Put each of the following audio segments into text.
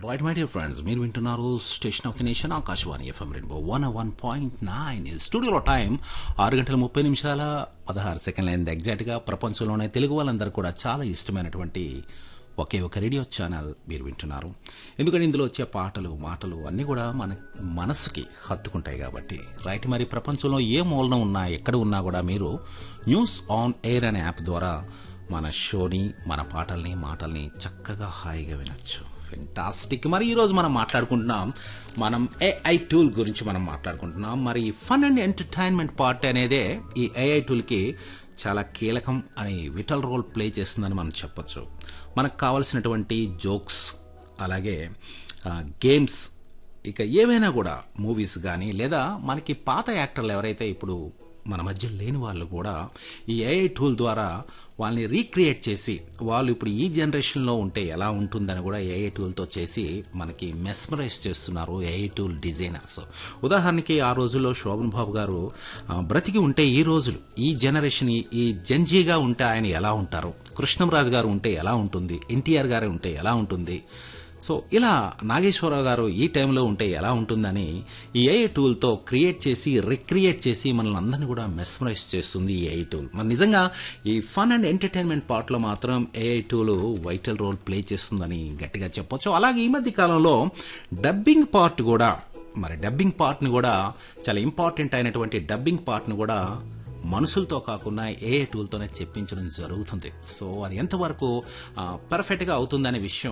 right my dear friends మీరు వింటున్నారు station of the nation Akashvani FM Rainbow one one point nine స్టూడియోలో time ఆరు గంటల ముప్పై నిమిషాల పదహారు సెకండ్ల అయింది ఎగ్జాక్ట్గా ప్రపంచంలోనే తెలుగు వాళ్ళందరూ కూడా చాలా ఇష్టమైనటువంటి ఒకే ఒక రేడియో ఛానల్ మీరు వింటున్నారు ఎందుకంటే ఇందులో వచ్చే పాటలు మాటలు అన్నీ కూడా మన మనసుకి హత్తుకుంటాయి కాబట్టి రైట్ మరి ప్రపంచంలో ఏ మూలన ఉన్నా ఎక్కడ ఉన్నా కూడా మీరు న్యూస్ ఆన్ ఎయిర్ అనే యాప్ ద్వారా మన షోని మన పాటల్ని మాటల్ని చక్కగా హాయిగా వినొచ్చు ఫెంటాస్టిక్ మరి ఈరోజు మనం మాట్లాడుకుంటున్నాం మనం ఏఐ టూల్ గురించి మనం మాట్లాడుకుంటున్నాం మరి ఫన్ అండ్ ఎంటర్టైన్మెంట్ పార్ట్ అనేదే ఈ ఏఐ టూల్కి చాలా కీలకం అని విటల్ రోల్ ప్లే చేస్తుందని మనం చెప్పొచ్చు మనకు కావాల్సినటువంటి జోక్స్ అలాగే ఆ, గేమ్స్ ఇక ఏవైనా కూడా మూవీస్ కానీ లేదా మనకి పాత యాక్టర్లు ఎవరైతే ఇప్పుడు మన మధ్య లేని వాళ్ళు కూడా ఈ ఏఐ టూల్ ద్వారా వాళ్ళని రీక్రియేట్ చేసి వాళ్ళు ఇప్పుడు ఈ జనరేషన్లో ఉంటే ఎలా ఉంటుందని కూడా ఏఐ టూల్తో చేసి మనకి మెస్మరైజ్ చేస్తున్నారు ఏఐ టూల్ డిజైనర్స్ ఉదాహరణకి ఆ రోజుల్లో శోభన్ బాబు గారు ఆ, బ్రతికి ఉంటే ఈ రోజులు ఈ జనరేషన్ ఈ- ఈ జంజీగా ఉంటే ఆయన ఎలా ఉంటారు కృష్ణంరాజు గారు ఉంటే ఎలా ఉంటుంది ఎన్టీఆర్ గారు ఉంటే ఎలా ఉంటుంది సో ఇలా నాగేశ్వరరావు గారు ఈ టైంలో ఉంటే ఎలా ఉంటుందని ఈ ఏఐ టూల్తో క్రియేట్ చేసి రిక్రియేట్ చేసి మనల్ని అందరినీ కూడా మెస్మరైజ్ చేస్తుంది ఈ ఏఐ టూల్ మరి నిజంగా ఈ ఫన్ అండ్ ఎంటర్టైన్మెంట్ పార్ట్లో మాత్రం AI tool vital role play చేస్తుందని గట్టిగా చెప్పొచ్చు అలాగే ఈ మధ్య కాలంలో డబ్బింగ్ పార్ట్ కూడా మరి డబ్బింగ్ పార్ట్ని కూడా చాలా ఇంపార్టెంట్ అయినటువంటి డబ్బింగ్ పార్ట్ని కూడా మనుషులతో కాకుండా ఏ టూల్తోనే చెప్పించడం జరుగుతుంది సో అది ఎంతవరకు ఆ, పర్ఫెక్ట్గా అవుతుందనే విషయం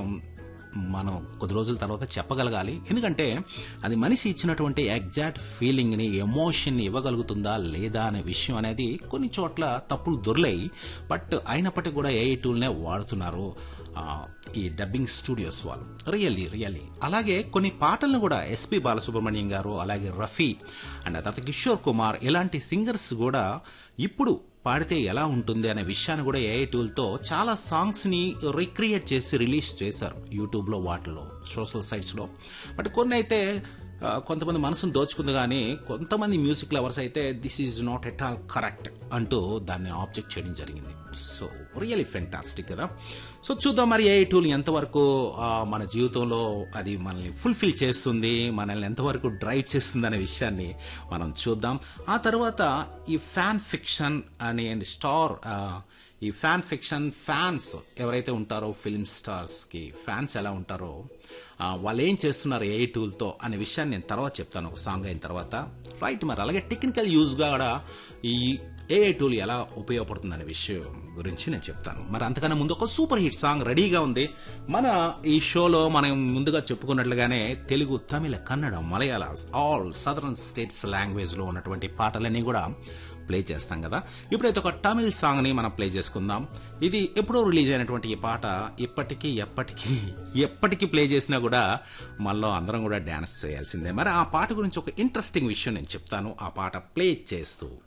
మనం కొద్ది రోజుల తర్వాత చెప్పగలగాలి ఎందుకంటే అది మనిషి ఇచ్చినటువంటి ఎగ్జాక్ట్ ఫీలింగ్ని ఎమోషన్ని ఇవ్వగలుగుతుందా లేదా అనే విషయం అనేది కొన్ని చోట్ల తప్పులు దొరలాయి బట్ అయినప్పటికీ కూడా ఏ టూల్నే వాడుతున్నారు ఆ, ఈ డబ్బింగ్ స్టూడియోస్ వాళ్ళు రియల్లీ రియల్లీ అలాగే కొన్ని పాటలను కూడా ఎస్పి బాలసుబ్రహ్మణ్యం గారు అలాగే రఫీ అండ్ ఆ తర్వాత కిషోర్ కుమార్ ఇలాంటి సింగర్స్ కూడా ఇప్పుడు పాడితే ఎలా ఉంటుంది అనే విషయాన్ని కూడా ఏఐ టూల్తో చాలా సాంగ్స్ని రిక్రియేట్ చేసి రిలీజ్ చేశారు యూట్యూబ్లో వాటిలో సోషల్ సైట్స్లో బట్ కొన్ని అయితే ఆ, కొంతమంది మనసును దోచుకుంది కానీ కొంతమంది మ్యూజిక్ లవర్స్ అయితే this is not at all correct అంటూ దాన్ని ఆబ్జెక్ట్ చేయడం జరిగింది సో రియలీ ఫెంటాస్టిక్ కదా సో చూద్దాం మరి ఏ టూల్ ఎంతవరకు ఆ, మన జీవితంలో అది మనల్ని ఫుల్ఫిల్ చేస్తుంది మనల్ని ఎంతవరకు డ్రైవ్ చేస్తుంది అనే విషయాన్ని మనం చూద్దాం ఆ తర్వాత ఈ ఫ్యాన్ ఫిక్షన్ అనే స్టార్ ఆ, ఈ ఫ్యాన్ ఫిక్షన్ ఫ్యాన్స్ ఎవరైతే ఉంటారో ఫిల్మ్ స్టార్స్కి ఫ్యాన్స్ ఎలా ఉంటారో ఆ, వాళ్ళు ఏం చేస్తున్నారు ఏ టూల్తో అనే విషయాన్ని నేను తర్వాత చెప్తాను ఒక సాంగ్ అయిన తర్వాత రైట్ మరి అలాగే టెక్నికల్ యూజ్గా కూడా ఈ ఏఐ టూల్ ఎలా ఉపయోగపడుతుంది అనే విషయం గురించి నేను చెప్తాను మరి అంతకన్నా ముందు ఒక సూపర్ హిట్ సాంగ్ రెడీగా ఉంది మన ఈ షోలో మనం ముందుగా చెప్పుకున్నట్లుగానే Telugu Tamil Kannada Malayalam all southern states లాంగ్వేజ్లో ఉన్నటువంటి పాటలన్నీ కూడా ప్లే చేస్తాం కదా ఇప్పుడైతే ఒక తమిళ్ సాంగ్ని మనం ప్లే చేసుకుందాం ఇది ఎప్పుడో రిలీజ్ అయినటువంటి ఈ పాట ఇప్పటికీ ఎప్పటికీ ఎప్పటికీ ప్లే చేసినా కూడా మనలో అందరం కూడా డ్యాన్స్ చేయాల్సిందే మరి ఆ పాట గురించి ఒక ఇంట్రెస్టింగ్ విషయం నేను చెప్తాను ఆ పాట ప్లే చేస్తూ